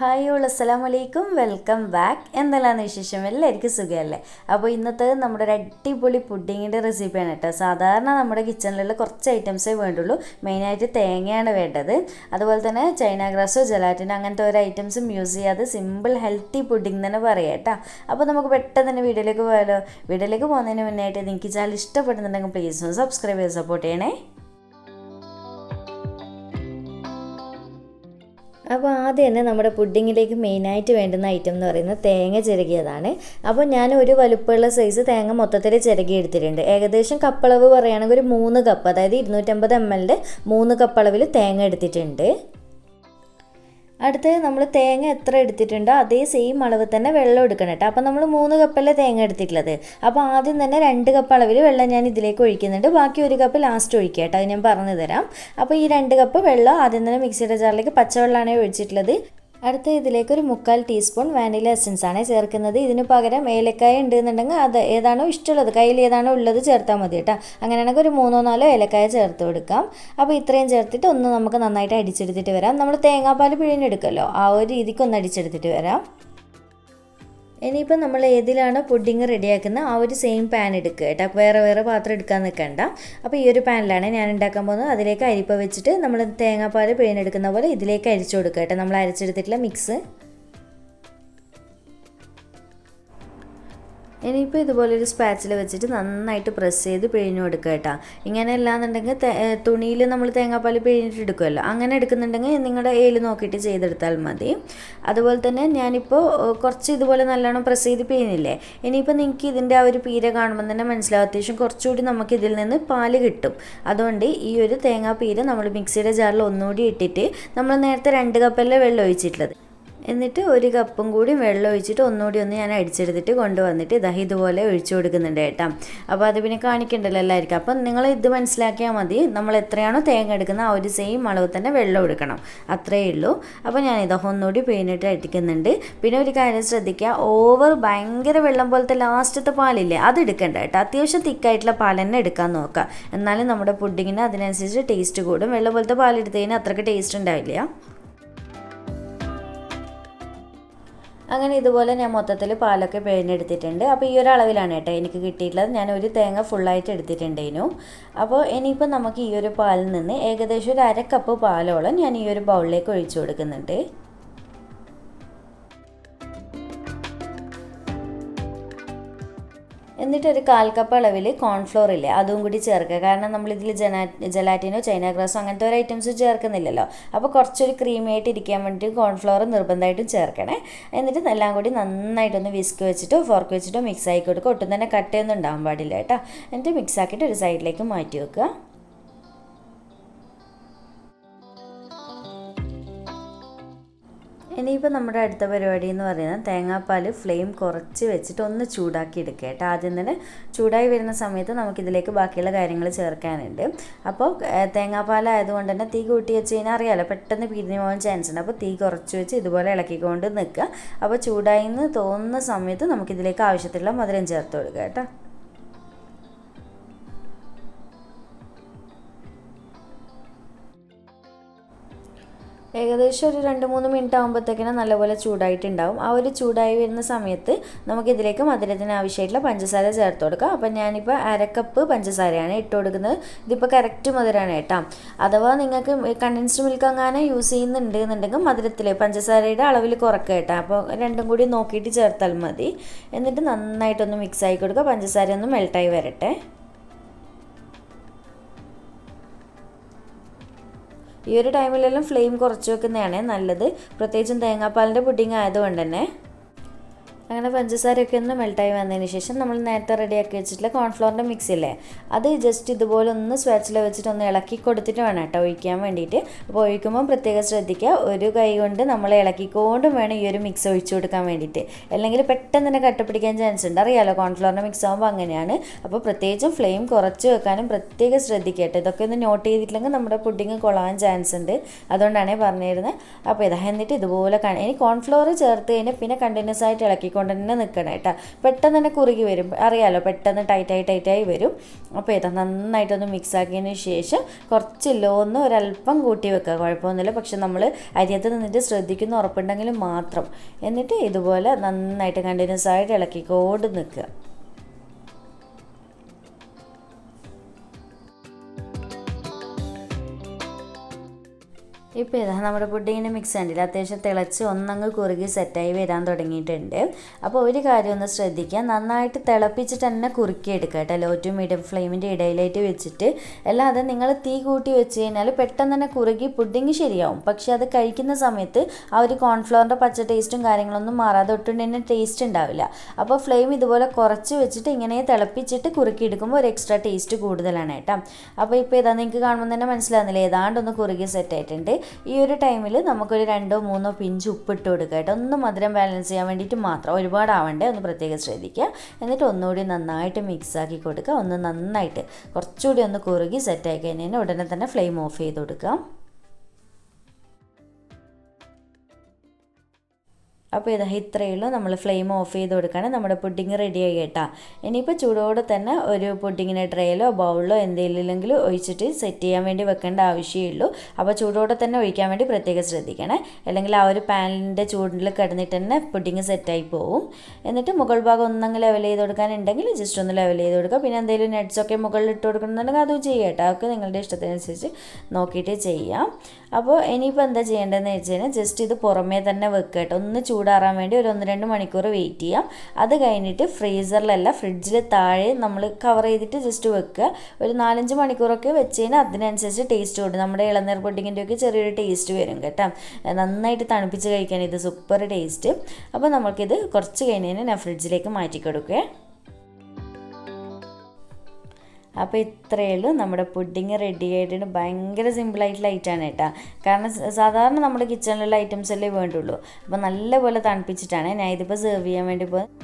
hi all അസ്സലാം വലൈക്കും welcome back എന്തെല്ലാന്ന് വിശേഷം എല്ലാവർക്കും സുഖമല്ലേ അപ്പോൾ ഇന്നത്തെ നമ്മുടെ ഒരു അടിപൊളി പുഡിങ്ങിൻ്റെ റെസിപ്പിയാണ് കേട്ടോ സാധാരണ നമ്മുടെ കിച്ചണിലുള്ള കുറച്ച് ഐറ്റംസേ വേണ്ടുള്ളൂ മെയിനായിട്ട് തേങ്ങയാണ് വേണ്ടത് അതുപോലെ തന്നെ ചൈന ഗ്രാസോ ജലാറ്റിനോ അങ്ങനത്തെ ഒരു ഐറ്റംസും യൂസ് ചെയ്യാതെ സിമ്പിൾ ഹെൽത്തി പുഡിംഗ് തന്നെ പറയാം കേട്ടോ അപ്പോൾ നമുക്ക് പെട്ടെന്ന് തന്നെ വീഡിയോയിലേക്ക് പോയാലോ വീഡിയോയിലേക്ക് പോകുന്നതിന് മുന്നായിട്ട് നിങ്ങൾക്ക് ചാനൽ ഇഷ്ടപ്പെടുന്നുണ്ടെങ്കിൽ പ്ലീസ് ഒന്ന് സബ്സ്ക്രൈബ് ചെയ്ത് സപ്പോർട്ട് ചെയ്യണേ അപ്പോൾ ആദ്യം തന്നെ നമ്മുടെ പുഡിങ്ങിലേക്ക് മെയിനായിട്ട് വേണ്ടുന്ന ഐറ്റം എന്ന് പറയുന്നത് തേങ്ങ ചിരകിയതാണ് അപ്പോൾ ഞാൻ ഒരു വലുപ്പമുള്ള സൈസ് തേങ്ങ മൊത്തത്തിൽ ചിരകി എടുത്തിട്ടുണ്ട് ഏകദേശം കപ്പളവ് പറയുകയാണെങ്കിൽ ഒരു മൂന്ന് കപ്പ് അതായത് ഇരുന്നൂറ്റമ്പത് എം എല്ലിൻ്റെ മൂന്ന് കപ്പളവിൽ തേങ്ങ എടുത്തിട്ടുണ്ട് അടുത്ത് നമ്മൾ തേങ്ങ എത്ര എടുത്തിട്ടുണ്ടോ അതേ സെയിം അളവ് തന്നെ വെള്ളം എടുക്കണം കേട്ടോ അപ്പോൾ നമ്മൾ മൂന്ന് കപ്പല്ലേ തേങ്ങ എടുത്തിട്ടുള്ളത് അപ്പോൾ ആദ്യം തന്നെ രണ്ട് കപ്പ് അളവിൽ വെള്ളം ഞാൻ ഇതിലേക്ക് ഒഴിക്കുന്നുണ്ട് ബാക്കി ഒരു കപ്പ് ലാസ്റ്റ് ഒഴിക്കുക കേട്ടോ അത് ഞാൻ പറഞ്ഞു തരാം അപ്പോൾ ഈ രണ്ട് കപ്പ് വെള്ളം ആദ്യം തന്നെ മിക്സിയുടെ ജാറിലേക്ക് പച്ചവെള്ളമാണ് ഒഴിച്ചിട്ടുള്ളത് അടുത്ത ഇതിലേക്ക് ഒരു മുക്കാൽ ടീസ്പൂൺ വാനില എസൻസ് ആണ് ചേർക്കുന്നത് ഇതിന് പകരം ഏലക്കായ ഉണ്ടെന്നുണ്ടെങ്കിൽ അത് ഏതാണോ ഇഷ്ടമുള്ളത് കയ്യിൽ ഏതാണോ ഉള്ളത് ചേർത്താൽ മതി കേട്ടോ അങ്ങനെയാണെങ്കിൽ ഒരു മൂന്നോ നാലോ ഏലക്കായ ചേർത്ത് കൊടുക്കാം അപ്പോൾ ഇത്രയും ചേർത്തിട്ട് ഒന്ന് നമുക്ക് നന്നായിട്ട് അടിച്ചെടുത്തിട്ട് വരാം നമ്മൾ തേങ്ങാപ്പാൽ പിഴിഞ്ഞെടുക്കുമല്ലോ ആ ഒരു രീതിക്ക് ഒന്ന് അടിച്ചെടുത്തിട്ട് വരാം ഇനിയിപ്പോൾ നമ്മൾ ഏതിലാണ് പുഡിങ് റെഡിയാക്കുന്നത് ആ ഒരു സെയിം പാൻ എടുക്കുക കേട്ടോ വേറെ വേറെ പാത്രം എടുക്കാൻ നിൽക്കണ്ട അപ്പോൾ ഈ ഒരു പാനിലാണ് ഞാൻ ഉണ്ടാക്കാൻ പോകുന്നത് അതിലേക്ക് അരിപ്പ വെച്ചിട്ട് നമ്മൾ തേങ്ങാപ്പാൽ പിഴിഞ്ഞെടുക്കുന്ന പോലെ ഇതിലേക്ക് അരിച്ചു കൊടുക്കുക കേട്ടോ നമ്മൾ അരച്ചെടുത്തിട്ടുള്ള മിക്സ് ഇനിയിപ്പോൾ ഇതുപോലെ ഒരു സ്പാച്ചിൽ വെച്ചിട്ട് നന്നായിട്ട് പ്രസ് ചെയ്ത് പിഴിഞ്ഞു കൊടുക്കുക കേട്ടോ ഇങ്ങനെ അല്ലാന്നുണ്ടെങ്കിൽ തുണിയിൽ നമ്മൾ തേങ്ങാപ്പാൽ പിഴിഞ്ഞിട്ട് എടുക്കുമല്ലോ അങ്ങനെ എടുക്കുന്നുണ്ടെങ്കിൽ നിങ്ങളുടെ ഏല് നോക്കിയിട്ട് ചെയ്തെടുത്താൽ മതി അതുപോലെ തന്നെ ഞാനിപ്പോൾ കുറച്ച് ഇതുപോലെ നല്ലോണം പ്രസ് ചെയ്ത് പിഴിഞ്ഞില്ലേ ഇനിയിപ്പോൾ നിങ്ങൾക്ക് ഇതിൻ്റെ ആ ഒരു പീര കാണുമ്പോൾ തന്നെ മനസ്സിലാവും അത്യാവശ്യം കുറച്ചുകൂടി നമുക്ക് ഇതിൽ നിന്ന് പാല് കിട്ടും അതുകൊണ്ട് ഈ ഒരു തേങ്ങാ പീര നമ്മൾ മിക്സിയുടെ ജാറിൽ ഒന്നുകൂടി ഇട്ടിട്ട് നമ്മൾ നേരത്തെ രണ്ട് കപ്പല്ലേ വെള്ളം ഒഴിച്ചിട്ടുള്ളത് എന്നിട്ട് ഒരു കപ്പും കൂടി വെള്ളം ഒഴിച്ചിട്ട് ഒന്നുകൂടി ഒന്ന് ഞാൻ അടിച്ചെടുത്തിട്ട് കൊണ്ടുവന്നിട്ട് ഇതാ ഇതുപോലെ ഒഴിച്ചു കൊടുക്കുന്നുണ്ട് കേട്ടോ അപ്പോൾ അത് പിന്നെ കാണിക്കണ്ടല്ലോ എല്ലാവർക്കും അപ്പം നിങ്ങൾ ഇത് മനസ്സിലാക്കിയാൽ മതി നമ്മൾ എത്രയാണോ തേങ്ങ എടുക്കുന്ന ആ ഒരു സെയിം അളവ് തന്നെ വെള്ളം എടുക്കണം അത്രയേ ഉള്ളൂ അപ്പോൾ ഞാൻ ഇതാ ഒന്നുകൂടി പിഴിഞ്ഞിട്ട് അടിക്കുന്നുണ്ട് പിന്നെ ഒരു കാര്യം ശ്രദ്ധിക്കുക ഓവർ ഭയങ്കര വെള്ളം പോലത്തെ ലാസ്റ്റത്തെ പാലില്ലേ അത് എടുക്കണ്ട കേട്ടോ അത്യാവശ്യം തിക്കായിട്ടുള്ള പാൽ തന്നെ എടുക്കാൻ നോക്കുക എന്നാലും നമ്മുടെ പുഡിങ്ങിന് അതിനനുസരിച്ച് ടേസ്റ്റ് കൂടും വെള്ളം പോലത്തെ പാലെടുത്ത് കഴിഞ്ഞാൽ അത്രയ്ക്ക് ടേസ്റ്റ് ഉണ്ടാവില്ല അങ്ങനെ ഇതുപോലെ ഞാൻ മൊത്തത്തിൽ പാലൊക്കെ പിഴിഞ്ഞെടുത്തിട്ടുണ്ട് അപ്പോൾ ഈ ഒരു അളവിലാണ് കേട്ടോ എനിക്ക് കിട്ടിയിട്ടുള്ളത് ഞാൻ ഒരു തേങ്ങ ഫുള്ളായിട്ട് എടുത്തിട്ടുണ്ടേനു അപ്പോൾ ഇനിയിപ്പോൾ നമുക്ക് ഈ ഒരു പാലിൽ നിന്ന് ഏകദേശം ഒരു അര കപ്പ് പാലോളം ഞാൻ ഈ ഒരു ബൗളിലേക്ക് ഒഴിച്ചു കൊടുക്കുന്നുണ്ട് എന്നിട്ട് ഒരു കാൽ കപ്പ് അളവിൽ കോൺഫ്ലോർ ഇല്ലേ അതും കൂടി ചേർക്കുക കാരണം നമ്മളിതിൽ ജനാ ജലാറ്റിനോ ചൈന ഗ്രാസോ അങ്ങനത്തെ ഒരു ഐറ്റംസ് ചേർക്കുന്നില്ലല്ലോ അപ്പോൾ കുറച്ചൊരു ക്രീമി ആയിട്ട് ഇരിക്കാൻ വേണ്ടിയിട്ട് കോൺഫ്ലോർ നിർബന്ധമായിട്ടും ചേർക്കണേ എന്നിട്ട് എല്ലാം കൂടി നന്നായിട്ടൊന്ന് വിസ്ക് വെച്ചിട്ടോ ഫോർക്ക് വെച്ചിട്ടോ മിക്സ് ആക്കി കൊടുക്കുക ഒട്ടും തന്നെ കട്ടയൊന്നും ഉണ്ടാകാൻ പാടില്ല കേട്ടോ എന്നിട്ട് മിക്സ് ആക്കിയിട്ട് ഒരു സൈഡിലേക്ക് മാറ്റി വെക്കുക ഇനിയിപ്പോൾ നമ്മുടെ അടുത്ത പരിപാടി എന്ന് പറയുന്നത് തേങ്ങാപ്പാൽ ഫ്ലെയിം കുറച്ച് വെച്ചിട്ട് ഒന്ന് ചൂടാക്കി എടുക്കുക കേട്ടോ ആദ്യം തന്നെ ചൂടായി വരുന്ന സമയത്ത് നമുക്കിതിലേക്ക് ബാക്കിയുള്ള കാര്യങ്ങൾ ചേർക്കാനുണ്ട് അപ്പോൾ തേങ്ങാപ്പാൽ ആയതുകൊണ്ട് തന്നെ തീ കൂട്ടി വെച്ച് കഴിഞ്ഞാൽ അറിയാമല്ലോ പെട്ടെന്ന് പിരിഞ്ഞു പോകാൻ ചാൻസ് ഉണ്ട് അപ്പോൾ തീ കുറച്ച് വെച്ച് ഇതുപോലെ ഇളക്കിക്കൊണ്ട് നിൽക്കുക അപ്പോൾ ചൂടായി എന്ന് തോന്നുന്ന സമയത്ത് നമുക്കിതിലേക്ക് ആവശ്യത്തിലുള്ള മധുരം ചേർത്ത് കൊടുക്കുക കേട്ടോ ഏകദേശം ഒരു രണ്ട് മൂന്ന് മിനിറ്റ് ആകുമ്പോഴത്തേക്കിനും നല്ലപോലെ ചൂടായിട്ടുണ്ടാവും ആ ഒരു ചൂടായി വരുന്ന സമയത്ത് നമുക്കിതിലേക്ക് മധുരത്തിന് ആവശ്യമായിട്ടുള്ള പഞ്ചസാര ചേർത്ത് കൊടുക്കാം അപ്പം ഞാനിപ്പോൾ അരക്കപ്പ് പഞ്ചസാരയാണ് ഇട്ട് കൊടുക്കുന്നത് ഇതിപ്പോൾ കറക്റ്റ് മധുരമാണ് കേട്ടോ അഥവാ നിങ്ങൾക്ക് കണ്ടൻസ്ഡ് മിൽക്ക് അങ്ങനെ യൂസ് ചെയ്യുന്നുണ്ട് എന്നുണ്ടെങ്കിൽ മധുരത്തിൽ പഞ്ചസാരയുടെ അളവിൽ കുറക്കുക കേട്ടോ അപ്പോൾ രണ്ടും കൂടി നോക്കിയിട്ട് ചേർത്താൽ മതി എന്നിട്ട് നന്നായിട്ടൊന്ന് മിക്സ് ആക്കി കൊടുക്കുക പഞ്ചസാര ഒന്ന് മെൽട്ടായി വരട്ടെ ഈ ഒരു ടൈമിലെല്ലാം ഫ്ലെയിം കുറച്ച് വെക്കുന്നതാണ് നല്ലത് പ്രത്യേകിച്ചും തേങ്ങാപ്പാലിൻ്റെ പുഡിങ് ആയതുകൊണ്ട് തന്നെ അങ്ങനെ പഞ്ചസാരയൊക്കെ ഒന്ന് മെൽട്ടായി വന്നതിന് ശേഷം നമ്മൾ നേരത്തെ റെഡിയാക്കി വെച്ചിട്ടുള്ള കോൺഫ്ലോറിൻ്റെ മിക്സ് ഇല്ലേ അത് ജസ്റ്റ് ഇതുപോലെ ഒന്ന് സ്വാച്ചിൽ വെച്ചിട്ട് ഒന്ന് ഇളക്കി കൊടുത്തിട്ട് വേണം കേട്ടോ ഒഴിക്കാൻ വേണ്ടിയിട്ട് അപ്പോൾ ഒഴിക്കുമ്പോൾ പ്രത്യേകം ശ്രദ്ധിക്കുക ഒരു കൈ കൊണ്ട് നമ്മൾ ഇളക്കിക്കൊണ്ടും വേണം ഈ ഒരു മിക്സ് ഒഴിച്ചു കൊടുക്കാൻ വേണ്ടിയിട്ട് അല്ലെങ്കിൽ പെട്ടെന്ന് തന്നെ കട്ടപ്പിടിക്കാൻ ചാൻസ് ഉണ്ട് അറിയാലോ കോൺഫ്ലോറിൻ്റെ മിക്സ് ആകുമ്പോൾ അങ്ങനെയാണ് അപ്പോൾ പ്രത്യേകിച്ചും ഫ്ലെയിം കുറച്ച് വെക്കാനും പ്രത്യേകം ശ്രദ്ധിക്കട്ടെ ഇതൊക്കെ ഒന്ന് നോട്ട് ചെയ്തിട്ടില്ലെങ്കിൽ നമ്മുടെ പുഡിങ് കൊള്ളാൻ ചാൻസ് ഉണ്ട് അതുകൊണ്ടാണ് പറഞ്ഞിരുന്നത് അപ്പോൾ ഇതാ എന്നിട്ട് ഇതുപോലെ ഇനി കോൺഫ്ലോർ ചേർത്ത് കഴിഞ്ഞാൽ പിന്നെ കണ്ടിന്യൂസ് ആയിട്ട് ഇളക്കിക്കൊണ്ട് ഇളക്കിക്കൊണ്ട് തന്നെ നിൽക്കണം കേട്ടോ പെട്ടെന്ന് തന്നെ കുറുകി വരും അറിയാലോ പെട്ടെന്ന് ടൈറ്റായി ടൈറ്റായി വരും അപ്പോൾ ഇതാ നന്നായിട്ടൊന്ന് മിക്സ് ആക്കിയതിന് ശേഷം കുറച്ച് ലോന്ന് ഒരല്പം കൂട്ടി വെക്കുക കുഴപ്പമൊന്നുമില്ല പക്ഷെ നമ്മൾ അരിയത്ത് നിന്നിട്ട് ശ്രദ്ധിക്കുന്ന ഉറപ്പുണ്ടെങ്കിൽ മാത്രം എന്നിട്ട് ഇതുപോലെ നന്നായിട്ട് കണ്ടിന്യൂസ് ആയിട്ട് ഇളക്കിക്കോണ്ട് നിൽക്കുക ഇപ്പോൾ ഇതാ നമ്മുടെ പുഡിങ്ങിൻ്റെ മിക്സ് ഉണ്ടല്ലോ അത്യാവശ്യം തിളച്ച് ഒന്നങ്ങ് കുറുകി സെറ്റായി വരാൻ തുടങ്ങിയിട്ടുണ്ട് അപ്പോൾ ഒരു കാര്യം ഒന്ന് ശ്രദ്ധിക്കുക നന്നായിട്ട് തിളപ്പിച്ചിട്ട് തന്നെ കുറുക്കി എടുക്കുക കേട്ടോ ലോ ടു മീഡിയം ഫ്ലെയിമിൻ്റെ ഇടയിലായിട്ട് വെച്ചിട്ട് അല്ലാതെ നിങ്ങൾ തീ കൂട്ടി വെച്ച് കഴിഞ്ഞാൽ പെട്ടെന്ന് തന്നെ കുറുകി പുഡിങ് ശരിയാവും പക്ഷേ അത് കഴിക്കുന്ന സമയത്ത് ആ ഒരു കോൺഫ്ലവറിൻ്റെ പച്ച ടേസ്റ്റും കാര്യങ്ങളൊന്നും മാറാതെ ഒട്ടും തന്നെ ടേസ്റ്റ് ഉണ്ടാവില്ല അപ്പോൾ ഫ്ലെയിം ഇതുപോലെ കുറച്ച് വെച്ചിട്ട് ഇങ്ങനെ തിളപ്പിച്ചിട്ട് കുറുക്കി എടുക്കുമ്പോൾ ഒരു എക്സ്ട്രാ ടേസ്റ്റ് കൂടുതലാണ് കേട്ടോ അപ്പോൾ ഇപ്പോൾ ഇതാ നിങ്ങൾക്ക് കാണുമ്പോൾ തന്നെ മനസ്സിലാകുന്നില്ല ഏതാണ്ടൊന്ന് കുറുകി സെറ്റ് ആയിട്ടുണ്ട് ഈ ഒരു ടൈമിൽ നമുക്കൊരു രണ്ടോ മൂന്നോ പിഞ്ച് ഉപ്പിട്ട് കൊടുക്കുക കേട്ടോ ഒന്ന് മധുരം ബാലൻസ് ചെയ്യാൻ വേണ്ടിയിട്ട് മാത്രം ഒരുപാട് ആവണ്ടേ ഒന്ന് പ്രത്യേകം ശ്രദ്ധിക്കുക എന്നിട്ട് ഒന്നുകൂടി നന്നായിട്ട് മിക്സ് ആക്കി കൊടുക്കുക ഒന്ന് നന്നായിട്ട് കുറച്ചുകൂടി ഒന്ന് കുറുകി സെറ്റ് ആയി കഴിഞ്ഞാൽ ഉടനെ തന്നെ ഫ്ലെയിം ഓഫ് ചെയ്ത് കൊടുക്കുക അപ്പോൾ ഇതാ ഇത്രയേ ഉള്ളൂ നമ്മൾ ഫ്ലെയിം ഓഫ് ചെയ്ത് കൊടുക്കുകയാണ് നമ്മുടെ പുഡിങ് റെഡി ആയി കേട്ടാ ഇനിയിപ്പോൾ ചൂടോടെ തന്നെ ഒരു പുഡിങ്ങിൻ്റെ ട്രേയിലോ ബൗളിലോ എന്തെങ്കിലും ഒഴിച്ചിട്ട് സെറ്റ് ചെയ്യാൻ വേണ്ടി വെക്കേണ്ട ആവശ്യമേ ഉള്ളൂ അപ്പോൾ ചൂടോടെ തന്നെ ഒഴിക്കാൻ വേണ്ടി പ്രത്യേകം ശ്രദ്ധിക്കണേ അല്ലെങ്കിൽ ആ ഒരു പാനിൻ്റെ ചൂടിൽ കിടന്നിട്ട് തന്നെ പുഡിങ് സെറ്റായി പോവും എന്നിട്ട് മുകൾ ഭാഗം ഒന്നങ്ങ് ലെവൽ ചെയ്ത് കൊടുക്കാനുണ്ടെങ്കിൽ ജസ്റ്റ് ഒന്ന് ലെവൽ ചെയ്ത് കൊടുക്കുക പിന്നെ എന്തെങ്കിലും നട്ട്സൊക്കെ മുകളിൽ ഇട്ട് കൊടുക്കണമെന്നുണ്ടെങ്കിൽ അതും ചെയ്യാം കേട്ടോ അതൊക്കെ നിങ്ങളുടെ ഇഷ്ടത്തിനനുസരിച്ച് നോക്കിയിട്ട് ചെയ്യാം അപ്പോൾ ഇനിയിപ്പോൾ എന്താ ചെയ്യേണ്ടതെന്ന് വെച്ച് കഴിഞ്ഞാൽ ജസ്റ്റ് ഇത് പുറമേ തന്നെ വെക്കുക കേട്ടോ ഒന്ന് ചൂടാറാൻ വേണ്ടി ഒരു ഒന്ന് രണ്ട് മണിക്കൂർ വെയിറ്റ് ചെയ്യാം അത് കഴിഞ്ഞിട്ട് ഫ്രീസറിലല്ല ഫ്രിഡ്ജിൽ താഴെ നമ്മൾ കവർ ചെയ്തിട്ട് ജസ്റ്റ് വെക്കുക ഒരു നാലഞ്ച് മണിക്കൂറൊക്കെ വെച്ച് കഴിഞ്ഞാൽ അതിനനുസരിച്ച് ടേസ്റ്റ് കൂടും നമ്മുടെ ഇളനീർ പുഡിങ്ങിൻ്റെ ഒക്കെ ചെറിയൊരു ടേസ്റ്റ് വരും കേട്ടോ നന്നായിട്ട് തണുപ്പിച്ച് കഴിക്കാൻ ഇത് സൂപ്പർ ടേസ്റ്റ് അപ്പോൾ നമുക്കിത് കുറച്ച് കഴിഞ്ഞ് ഞാൻ ഫ്രിഡ്ജിലേക്ക് മാറ്റി കൊടുക്കുക അപ്പോൾ ഇത്രയേ ഉള്ളൂ നമ്മുടെ പുഡിങ് റെഡി ആയിട്ടുണ്ട് ഭയങ്കര സിമ്പിളായിട്ടുള്ള ഐറ്റമാണ് കേട്ടോ കാരണം സാധാരണ നമ്മുടെ കിച്ചണിലുള്ള ഐറ്റംസ് അല്ലേ വേണ്ടുള്ളൂ അപ്പോൾ നല്ലപോലെ തണുപ്പിച്ചിട്ടാണ് ഞാൻ ഇതിപ്പോൾ സെർവ് ചെയ്യാൻ വേണ്ടി പോകുന്നത്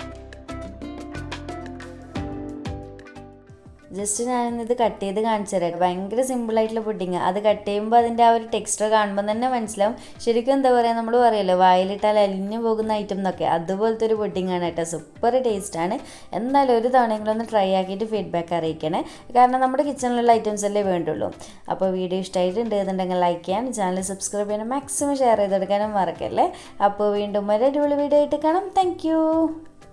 ജസ്റ്റ് ഞാനിത് കട്ട് ചെയ്ത് കാണിച്ചു തരാം ഭയങ്കര സിമ്പിളായിട്ടുള്ള പുഡിങ് അത് കട്ട് ചെയ്യുമ്പോൾ അതിൻ്റെ ആ ഒരു ടെക്സ്ചർ കാണുമ്പോൾ തന്നെ മനസ്സിലാവും ശരിക്കും എന്താ പറയുക നമ്മൾ പറയുമല്ലോ വായിലിട്ടാൽ അലിഞ്ഞു പോകുന്ന ഐറ്റം എന്നൊക്കെ അതുപോലത്തെ ഒരു പുഡിങ് ആണ് കേട്ടോ സൂപ്പർ ടേസ്റ്റാണ് എന്തായാലും ഒരു തവണയെങ്കിലും ഒന്ന് ട്രൈ ആക്കിയിട്ട് ഫീഡ്ബാക്ക് അറിയിക്കണേ കാരണം നമ്മുടെ കിച്ചണിലുള്ള ഐറ്റംസ് അല്ലേ വേണ്ടുള്ളൂ അപ്പോൾ വീഡിയോ ഇഷ്ടമായിട്ടുണ്ട് എന്നുണ്ടെങ്കിൽ ലൈക്ക് ചെയ്യാനും ചാനൽ സബ്സ്ക്രൈബ് ചെയ്യാനും മാക്സിമം ഷെയർ ചെയ്തെടുക്കാനും മറക്കല്ലേ അപ്പോൾ വീണ്ടും ഒരു അടിപൊളി വീഡിയോ ആയിട്ട് കാണാം താങ്ക്